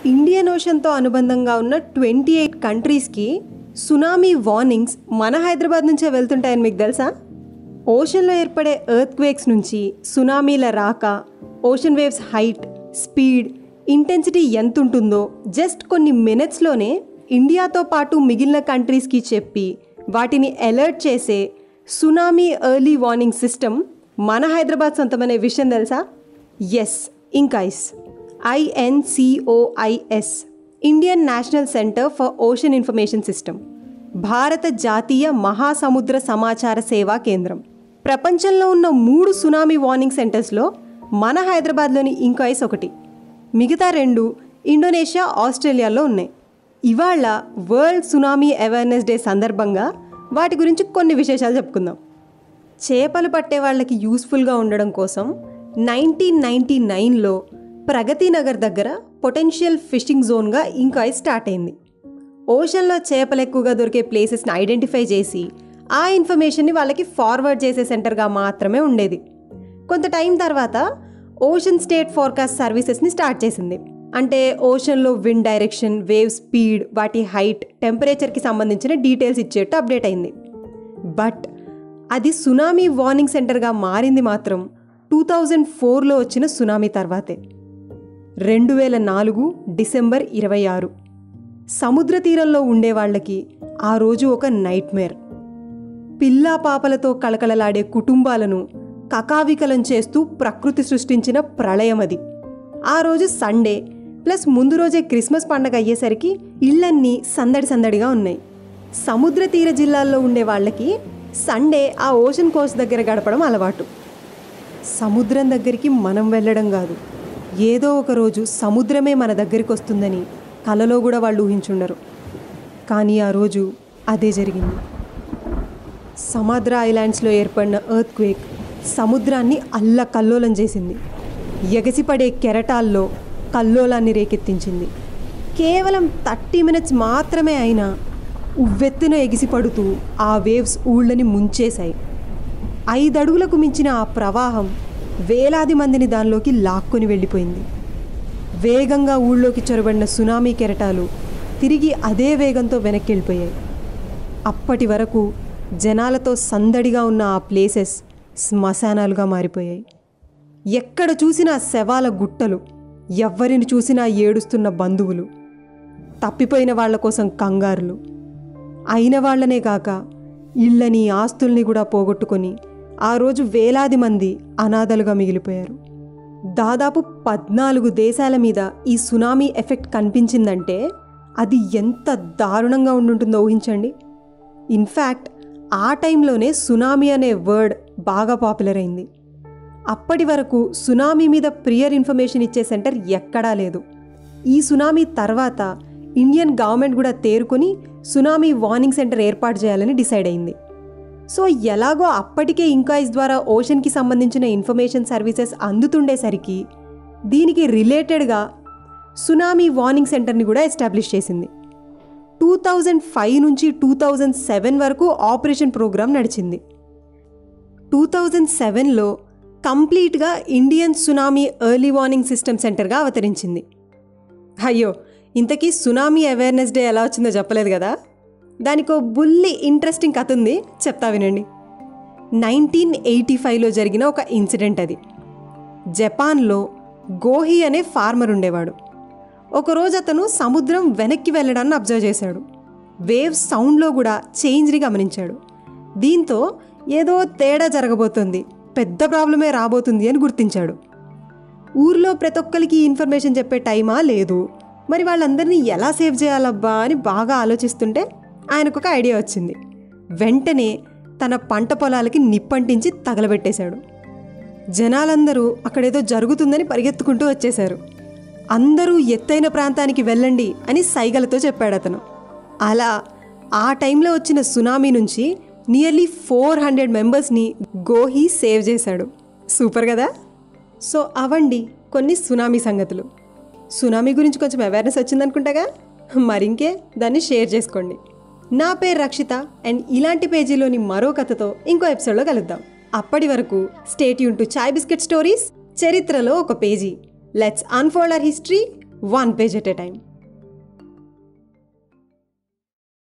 Indian ఓషన్తో అనుబంధంగా ఉన్న ట్వంటీ ఎయిట్ కంట్రీస్కి సునామీ వార్నింగ్స్ మన హైదరాబాద్ నుంచే వెళ్తుంటాయని మీకు తెలుసా ఓషన్లో ఏర్పడే ఎర్త్ క్వేక్స్ నుంచి సునామీల రాక ocean waves height speed intensity ఎంత ఉంటుందో జస్ట్ కొన్ని మినిట్స్లోనే ఇండియాతో పాటు మిగిలిన కంట్రీస్కి చెప్పి వాటిని అలర్ట్ చేసే సునామీ ఎర్లీ వార్నింగ్ సిస్టమ్ మన హైదరాబాద్ సొంతమనే విషయం తెలుసా yes INCOIS INCOIS Indian National Centre for Ocean Information System భారత జాతీయ మహాసముద్ర సమాచార సేవా కేంద్రం ప్రపంచంలో ఉన్న మూడు సునామీ వార్నింగ్ సెంటర్స్లో మన హైదరాబాద్లోని ఇంకాయిస్ ఒకటి మిగతా రెండు ఇండోనేషియా ఆస్ట్రేలియాలో ఉన్నాయి ఇవాళ వరల్డ్ సునామీ అవేర్నెస్ డే సందర్భంగా వాటి గురించి కొన్ని విశేషాలు చెప్పుకుందాం చేపలు పట్టే వాళ్ళకి యూస్ఫుల్గా ఉండడం కోసం నైన్టీన్ నైంటీ నైన్లో ప్రగతి నగర్ దగ్గర పొటెన్షియల్ ఫిషింగ్ జోన్గా ఇంకాయ్ స్టార్ట్ అయింది ఓషన్లో చేపలు ఎక్కువగా దొరికే ప్లేసెస్ని ఐడెంటిఫై చేసి ఆ ఇన్ఫర్మేషన్ని వాళ్ళకి ఫార్వర్డ్ చేసే సెంటర్గా మాత్రమే ఉండేది కొంత టైం తర్వాత ఓషన్ స్టేట్ ఫోర్కాస్ట్ సర్వీసెస్ని స్టార్ట్ చేసింది అంటే ఓషన్లో విండ్ డైరెక్షన్ వేవ్ స్పీడ్ వాటి హైట్ టెంపరేచర్కి సంబంధించిన డీటెయిల్స్ ఇచ్చేట్టు అప్డేట్ అయింది బట్ అది సునామీ వార్నింగ్ సెంటర్గా మారింది మాత్రం టూ థౌజండ్ ఫోర్లో వచ్చిన సునామీ తర్వాతే రెండు వేల నాలుగు డిసెంబర్ ఇరవై ఆరు సముద్ర తీరంలో ఉండే వాళ్ళకి ఆ రోజు ఒక నైట్ మేర్ పిల్లా పాపలతో కళకళలాడే కుటుంబాలను కకావికలం చేస్తూ ప్రకృతి సృష్టించిన ప్రళయం అది ఆ రోజు సండే ప్లస్ ముందు రోజే క్రిస్మస్ పండగ అయ్యేసరికి ఇళ్ళన్నీ సందడి సందడిగా ఉన్నాయి సముద్ర తీర జిల్లాల్లో ఉండే వాళ్ళకి సండే ఆ ఓషన్ కోస్ట్ దగ్గర గడపడం అలవాటు సముద్రం దగ్గరికి మనం వెళ్ళడం కాదు ఏదో ఒక రోజు సముద్రమే మన దగ్గరికి వస్తుందని కలలో కూడా వాళ్ళు ఊహించుండరు కానీ ఆ రోజు అదే జరిగింది సముద్ర ఐలాండ్స్లో ఏర్పడిన ఎర్త్ క్వేక్ సముద్రాన్ని అల్ల కల్లోలం చేసింది ఎగసిపడే కెరటాల్లో కల్లోలాన్ని రేకెత్తించింది కేవలం థర్టీ మినిట్స్ మాత్రమే అయినా ఉవ్వెత్తున ఎగిసిపడుతూ ఆ వేవ్స్ ఊళ్ళని ముంచేశాయి ఐదడుగులకు మించిన ఆ ప్రవాహం వేలాది మందిని దానిలోకి లాక్కొని వెళ్ళిపోయింది వేగంగా ఊళ్ళోకి చొరబడిన సునామీ కెరటాలు తిరిగి అదే వేగంతో వెనక్కి వెళ్ళిపోయాయి అప్పటి వరకు జనాలతో సందడిగా ఉన్న ఆ ప్లేసెస్ శ్మశానాలుగా మారిపోయాయి ఎక్కడ చూసినా శవాల గుట్టలు ఎవ్వరిని చూసినా ఏడుస్తున్న బంధువులు తప్పిపోయిన వాళ్ళ కోసం కంగారులు అయిన వాళ్ళనే కాక ఇళ్ళని ఆస్తుల్ని కూడా పోగొట్టుకొని ఆ రోజు వేలాది మంది అనాథలుగా మిగిలిపోయారు దాదాపు పద్నాలుగు దేశాల మీద ఈ సునామీ ఎఫెక్ట్ కనిపించిందంటే అది ఎంత దారుణంగా ఉండుంటుందో ఊహించండి ఇన్ఫ్యాక్ట్ ఆ టైంలోనే సునామీ అనే వర్డ్ బాగా పాపులర్ అయింది అప్పటి వరకు సునామీ మీద ప్రియర్ ఇన్ఫర్మేషన్ ఇచ్చే సెంటర్ ఎక్కడా లేదు ఈ సునామీ తర్వాత ఇండియన్ గవర్నమెంట్ కూడా తేరుకొని సునామీ వార్నింగ్ సెంటర్ ఏర్పాటు చేయాలని డిసైడ్ అయింది సో ఎలాగో అప్పటికే ఇంకాయిస్ ద్వారా ఓషన్కి సంబంధించిన ఇన్ఫర్మేషన్ సర్వీసెస్ అందుతుండేసరికి దీనికి రిలేటెడ్గా సునామీ వార్నింగ్ సెంటర్ని కూడా ఎస్టాబ్లిష్ చేసింది టూ థౌజండ్ ఫైవ్ నుంచి టూ థౌజండ్ సెవెన్ వరకు ఆపరేషన్ ప్రోగ్రామ్ నడిచింది టూ థౌజండ్ సెవెన్లో కంప్లీట్గా Indian tsunami early warning system సెంటర్గా అవతరించింది అయ్యో ఇంతకీ సునామీ అవేర్నెస్ డే ఎలా వచ్చిందో చెప్పలేదు కదా దానికో బుల్లి ఇంట్రెస్టింగ్ కథ ఉంది చెప్తా వినండి నైన్టీన్ ఎయిటీ ఫైవ్లో జరిగిన ఒక ఇన్సిడెంట్ అది జపాన్లో గోహి అనే ఫార్మర్ ఉండేవాడు ఒకరోజు అతను సముద్రం వెనక్కి వెళ్ళడాన్ని అబ్జర్వ్ చేశాడు వేవ్ సౌండ్లో కూడా చేంజ్ని గమనించాడు దీంతో ఏదో తేడా జరగబోతుంది పెద్ద ప్రాబ్లమే రాబోతుంది అని గుర్తించాడు ఊర్లో ప్రతి ఒక్కరికి ఇన్ఫర్మేషన్ చెప్పే టైమా లేదు మరి వాళ్ళందరినీ ఎలా సేవ్ చేయాలబ్బా అని బాగా ఆలోచిస్తుంటే ఆయనకు ఒక ఐడియా వచ్చింది వెంటనే తన పంట పొలాలకి నిప్పంటించి తగలబెట్టేశాడు జనాలందరూ అక్కడేదో జరుగుతుందని పరిగెత్తుకుంటూ వచ్చేశారు అందరూ ఎత్తైన ప్రాంతానికి వెళ్ళండి అని సైగలతో చెప్పాడు అతను అలా ఆ టైంలో వచ్చిన సునామీ నుంచి నియర్లీ ఫోర్ హండ్రెడ్ మెంబర్స్ని గోహి సేవ్ చేశాడు సూపర్ కదా సో అవండి కొన్ని సునామీ సంగతులు సునామీ గురించి కొంచెం అవేర్నెస్ వచ్చిందనుకుంటాగా మరింకే దాన్ని షేర్ చేసుకోండి నా పేరు రక్షిత అండ్ ఇలాంటి పేజీలోని మరో కథతో ఇంకో ఎపిసోడ్లో కలుద్దాం అప్పటి వరకు స్టేట్ యూన్ టు చాయ్ బిస్కెట్ స్టోరీస్ చరిత్రలో ఒక పేజీ let's unfold our history one page at a time